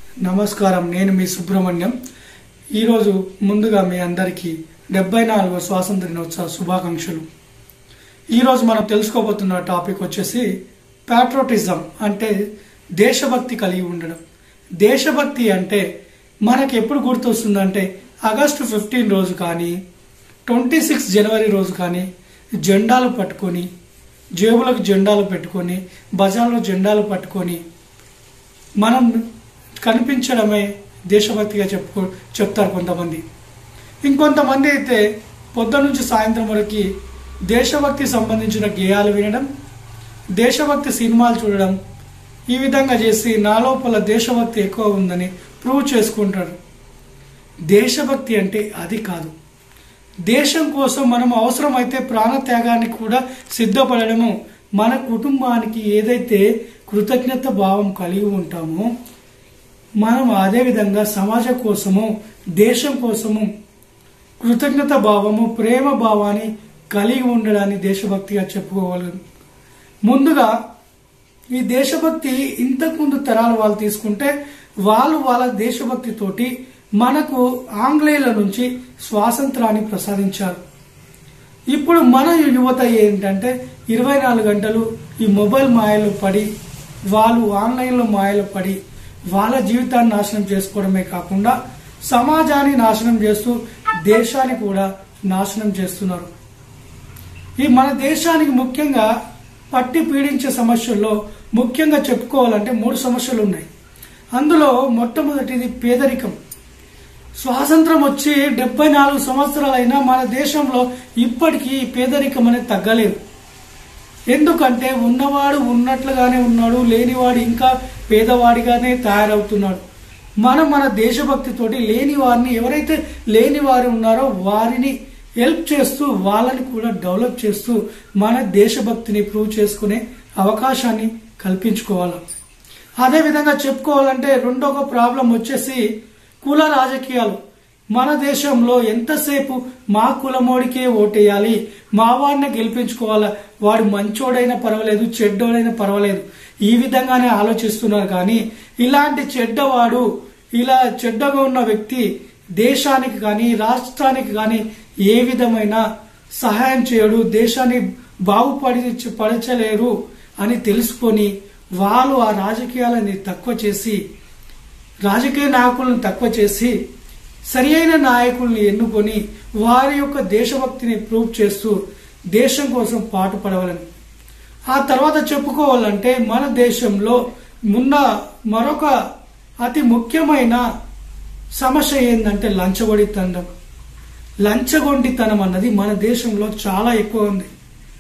నమస్కారం నేను మీ సుబ్రహ్మణ్యం ఈరోజు ముందుగా మీ అందరికీ డెబ్బై నాలుగవ స్వాతంత్ర దినోత్సవ శుభాకాంక్షలు ఈరోజు మనం తెలుసుకోబోతున్న టాపిక్ వచ్చేసి ప్యాట్రోటిజం అంటే దేశభక్తి కలిగి ఉండడం దేశభక్తి అంటే మనకి ఎప్పుడు గుర్తొస్తుందంటే ఆగస్టు ఫిఫ్టీన్ రోజు కానీ ట్వంటీ సిక్స్ జనవరి రోజు కానీ జెండాలు పట్టుకొని జేబులకు జెండాలు పెట్టుకొని బజార్లో జెండాలు పట్టుకొని మనం కనిపించడమే దేశభక్తిగా చెప్పుకో చెప్తారు కొంతమంది ఇంకొంతమంది అయితే పొద్దు నుంచి సాయంత్రం వరకు దేశభక్తి సంబంధించిన గేయాలు వినడం దేశభక్తి సినిమాలు చూడడం ఈ విధంగా చేసి నా లోపల దేశభక్తి ఎక్కువ ఉందని ప్రూవ్ చేసుకుంటారు దేశభక్తి అంటే అది కాదు దేశం కోసం మనం అవసరమైతే ప్రాణత్యాగానికి కూడా సిద్ధపడడము మన కుటుంబానికి ఏదైతే కృతజ్ఞత భావం కలిగి ఉంటామో మనం అదే విధంగా సమాజం కోసము దేశం కోసము కృతజ్ఞత భావము ప్రేమ భావాన్ని కలిగి ఉండడాన్ని దేశభక్తిగా చెప్పుకోగలం ముందుగా ఈ దేశభక్తి ఇంతకుముందు తరాల వాళ్ళు తీసుకుంటే వాళ్ళు వాళ్ళ దేశభక్తితోటి మనకు ఆంగ్లేయుల నుంచి స్వాతంత్రాన్ని ప్రసాదించారు ఇప్పుడు మన యువత ఏంటంటే ఇరవై నాలుగు గంటలు ఈ మొబైల్ మాయలో పడి వాళ్ళు ఆన్లైన్లో మాయలో పడి వాళ్ళ జీవితాన్ని నాశనం చేసుకోవడమే కాకుండా సమాజాన్ని నాశనం చేస్తూ దేశాన్ని కూడా నాశనం చేస్తున్నారు ఈ మన దేశానికి ముఖ్యంగా పట్టి పీడించే సమస్యల్లో ముఖ్యంగా చెప్పుకోవాలంటే మూడు సమస్యలు ఉన్నాయి అందులో మొట్టమొదటిది పేదరికం స్వాతంత్రం వచ్చి డెబ్బై నాలుగు సంవత్సరాలైనా మన దేశంలో ఇప్పటికీ పేదరికం అనేది తగ్గలేదు ఎందుకంటే ఉన్నవాడు ఉన్నట్లుగానే ఉన్నాడు లేనివాడు ఇంకా పేదవాడిగానే తయారవుతున్నాడు మనం మన దేశభక్తితోటి లేని వారిని ఎవరైతే లేని వారు ఉన్నారో వారిని హెల్ప్ చేస్తూ వాళ్ళని కూడా డెవలప్ చేస్తూ మన దేశభక్తిని ప్రూవ్ చేసుకునే అవకాశాన్ని కల్పించుకోవాలి అదేవిధంగా చెప్పుకోవాలంటే రెండవ ప్రాబ్లం వచ్చేసి కుల రాజకీయాలు మన దేశంలో ఎంతసేపు మా కులమోడికే ఓటేయాలి మా వాడిని గెలిపించుకోవాలా వాడు మంచోడైనా పర్వాలేదు చెడ్డోడైనా పర్వాలేదు ఈ విధంగానే ఆలోచిస్తున్నారు కానీ ఇలాంటి చెడ్డవాడు ఇలా చెడ్డగా ఉన్న వ్యక్తి దేశానికి కానీ రాష్ట్రానికి కానీ ఏ విధమైన సహాయం చేయడు దేశాన్ని బాగుపడి పరచలేరు అని తెలుసుకొని వాళ్ళు ఆ రాజకీయాలని తక్కువ చేసి రాజకీయ నాయకులను తక్కువ చేసి సరి అయిన నాయకుల్ని ఎన్నుకొని వారి యొక్క దేశభక్తిని ప్రూవ్ చేస్తూ దేశం కోసం పాటుపడవాలని ఆ తర్వాత చెప్పుకోవాలంటే మన దేశంలో ఉన్న మరొక అతి ముఖ్యమైన సమస్య ఏంటంటే లంచగొడితనం లంచగొండితనం అన్నది మన దేశంలో చాలా ఎక్కువ ఉంది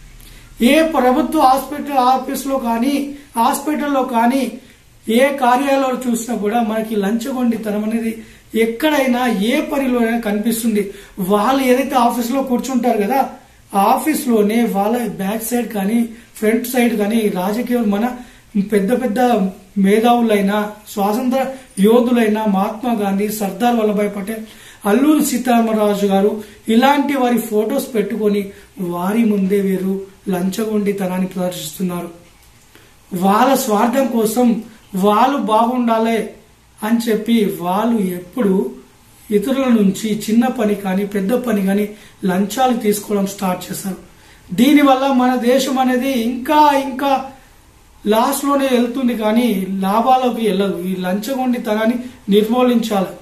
ఏ ప్రభుత్వ హాస్పిటల్ ఆఫీస్లో కానీ హాస్పిటల్లో కానీ ఏ కార్యాలయంలో చూసినా కూడా మనకి లంచగొండితనం అనేది ఎక్కడైనా ఏ పనిలోనైనా కనిపిస్తుంది వాళ్ళు ఏదైతే ఆఫీస్లో కూర్చుంటారు కదా ఆ ఆఫీస్లోనే వాళ్ళ బ్యాక్ సైడ్ కానీ ఫ్రంట్ సైడ్ కానీ రాజకీయ మన పెద్ద పెద్ద మేధావులైన స్వాతంత్ర యోధులైన మహాత్మా గాంధీ సర్దార్ వల్లభాయ్ పటేల్ అల్లూరి సీతారామరాజు గారు ఇలాంటి వారి ఫొటోస్ పెట్టుకొని వారి ముందే వీరు లంచగొండితనాన్ని ప్రదర్శిస్తున్నారు వాళ్ళ స్వార్థం కోసం వాళ్ళు బాగుండాలి అని చెప్పి వాళ్ళు ఎప్పుడు ఇతరుల నుంచి చిన్న పని కానీ పెద్ద పని కానీ లంచాలు తీసుకోవడం స్టార్ట్ చేశారు దీనివల్ల మన దేశం అనేది ఇంకా ఇంకా లాస్ట్ లోనే వెళ్తుంది కానీ లాభాలకు వెళ్ళదు ఈ లంచగొండితనాన్ని నిర్మూలించాలి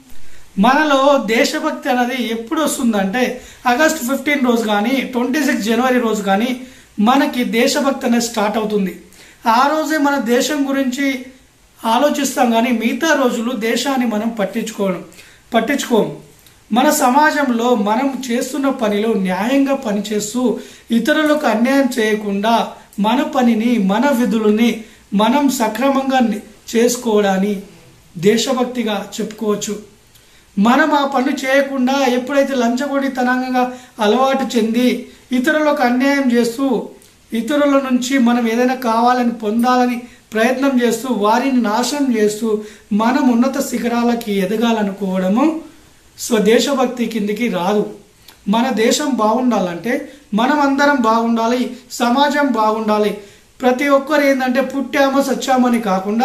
మనలో దేశభక్తి అనేది ఎప్పుడు వస్తుందంటే ఆగస్ట్ ఫిఫ్టీన్ రోజు కానీ ట్వంటీ సిక్స్ జనవరి రోజు కానీ మనకి దేశభక్తి అనేది స్టార్ట్ అవుతుంది ఆ రోజే మన దేశం గురించి ఆలోచిస్తాం కానీ మిగతా రోజులు దేశాన్ని మనం పట్టించుకోవడం పట్టించుకోము మన సమాజంలో మనం చేస్తున్న పనిలో న్యాయంగా పనిచేస్తూ ఇతరులకు అన్యాయం చేయకుండా మన పనిని మన విధులని మనం సక్రమంగా చేసుకోవడాన్ని దేశభక్తిగా చెప్పుకోవచ్చు మనం ఆ పని చేయకుండా ఎప్పుడైతే లంచగొడితనంగా అలవాటు చెంది ఇతరులకు అన్యాయం చేస్తూ ఇతరుల నుంచి మనం ఏదైనా కావాలని పొందాలని ప్రయత్నం చేస్తూ వారిని నాశనం చేస్తూ మనం ఉన్నత శిఖరాలకి ఎదగాలనుకోవడము స్వదేశభక్తి కిందికి రాదు మన దేశం బాగుండాలంటే మనం అందరం బాగుండాలి సమాజం బాగుండాలి ప్రతి ఒక్కరు ఏంటంటే పుట్టామో సచ్చామని కాకుండా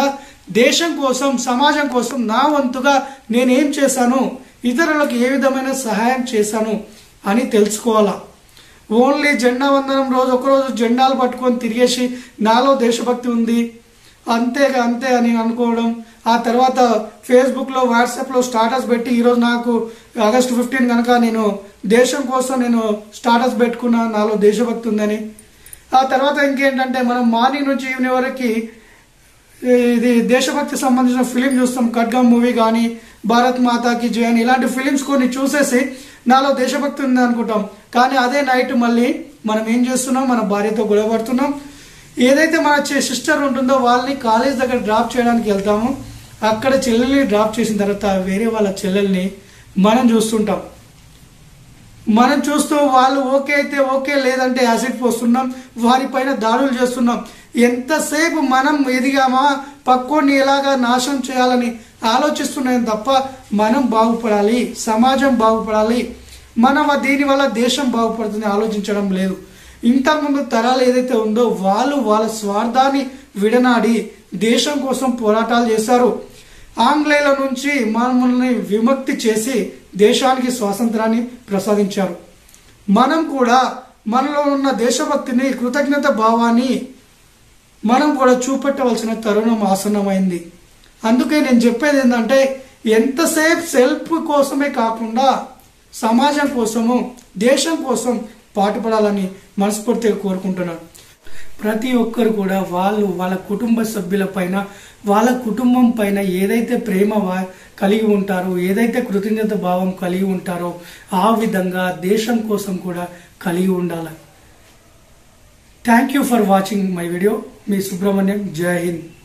దేశం కోసం సమాజం కోసం నా వంతుగా నేనేం చేశాను ఇతరులకు ఏ విధమైన సహాయం చేశాను అని తెలుసుకోవాలా ఓన్లీ జెండా వందనం రోజు ఒకరోజు జెండాలు పట్టుకొని తిరిగేసి నాలో దేశభక్తి ఉంది అంతేగా అంతే అని అనుకోవడం ఆ తర్వాత ఫేస్బుక్లో వాట్సాప్లో స్టాటస్ పెట్టి ఈరోజు నాకు ఆగస్టు ఫిఫ్టీన్ కనుక నేను దేశం కోసం నేను స్టాటస్ పెట్టుకున్నా నాలో దేశభక్తి ఉందని ఆ తర్వాత ఇంకేంటంటే మనం మార్నింగ్ నుంచి ఈవినింగ్ వరకు ఇది దేశభక్తి సంబంధించిన ఫిలిం చూస్తాం ఖడ్గం మూవీ కానీ భారత్ మాతాకి జై అని ఇలాంటి ఫిలిమ్స్ కొన్ని చూసేసి నాలో దేశభక్తి ఉంది అనుకుంటాం కానీ అదే నైట్ మళ్ళీ మనం ఏం చేస్తున్నాం మన భార్యతో గొడవ పడుతున్నాం ఏదైతే మన సిస్టర్ ఉంటుందో వాళ్ళని కాలేజ్ దగ్గర డ్రాప్ చేయడానికి వెళ్తాము అక్కడ చెల్లెల్ని డ్రాప్ చేసిన తర్వాత వేరే వాళ్ళ చెల్లెల్ని మనం చూస్తుంటాం మనం చూస్తూ వాళ్ళు ఓకే అయితే ఓకే లేదంటే యాసిడ్ పోస్తున్నాం వారిపైన దాడులు చేస్తున్నాం ఎంతసేపు మనం ఎదిగామా పక్కోడిని ఎలాగా నాశనం చేయాలని ఆలోచిస్తున్నాం తప్ప మనం బాగుపడాలి సమాజం బాగుపడాలి మన దీనివల్ల దేశం బాగుపడుతుంది ఆలోచించడం లేదు ఇంతకుముందు తరాలు ఏదైతే ఉందో వాళ్ళు వాళ్ళ స్వార్థాన్ని విడనాడి దేశం కోసం పోరాటాలు చేశారు ఆంగ్లేయుల నుంచి మనల్ని విముక్తి చేసి దేశానికి స్వాతంత్రాన్ని ప్రసాదించారు మనం కూడా మనలో ఉన్న దేశభక్తిని కృతజ్ఞత భావాన్ని మనం కూడా చూపెట్టవలసిన తరుణం ఆసన్నమైంది అందుకే నేను చెప్పేది ఏంటంటే ఎంతసేపు సెల్ఫ్ కోసమే కాకుండా సమాజం కోసము దేశం కోసం పాటుపడాలని మనస్ఫూర్తిగా కోరుకుంటున్నాను ప్రతి ఒక్కరు కూడా వాళ్ళు వాళ్ళ కుటుంబ సభ్యుల పైన వాళ్ళ కుటుంబం పైన ఏదైతే ప్రేమ వా- కలిగి ఉంటారో ఏదైతే కృతజ్ఞత భావం కలిగి ఉంటారో ఆ విధంగా దేశం కోసం కూడా కలిగి ఉండాలి thank you for watching my video మీ సుబ్రహ్మణ్యం జై హింద్